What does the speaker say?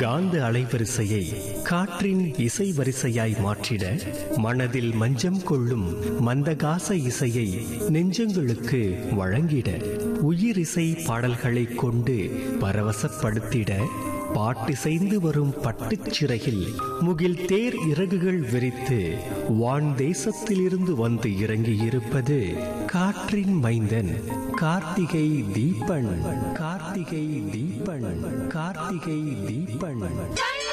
காந்த அலைவரிசையை காற்றின் இசை வரிசையாய் மாற்றிட மனதில் மஞ்சம் கொள்ளும் மந்தகாச இசையை நெஞ்சங்களுக்கு வழங்கிட உயிரிசை பாடல்களை கொண்டு பரவசப்படுத்திட பாட்டிசைந்து வரும் பட்டுச் சிறையில் முகில் தேர் இறகுகள் விரித்து வான் தேசத்திலிருந்து வந்து இறங்கியிருப்பது காற்றின் மைந்தன் கார்த்திகை தீபன் கார்த்திகை தீபன் கார்த்திகை தீபன்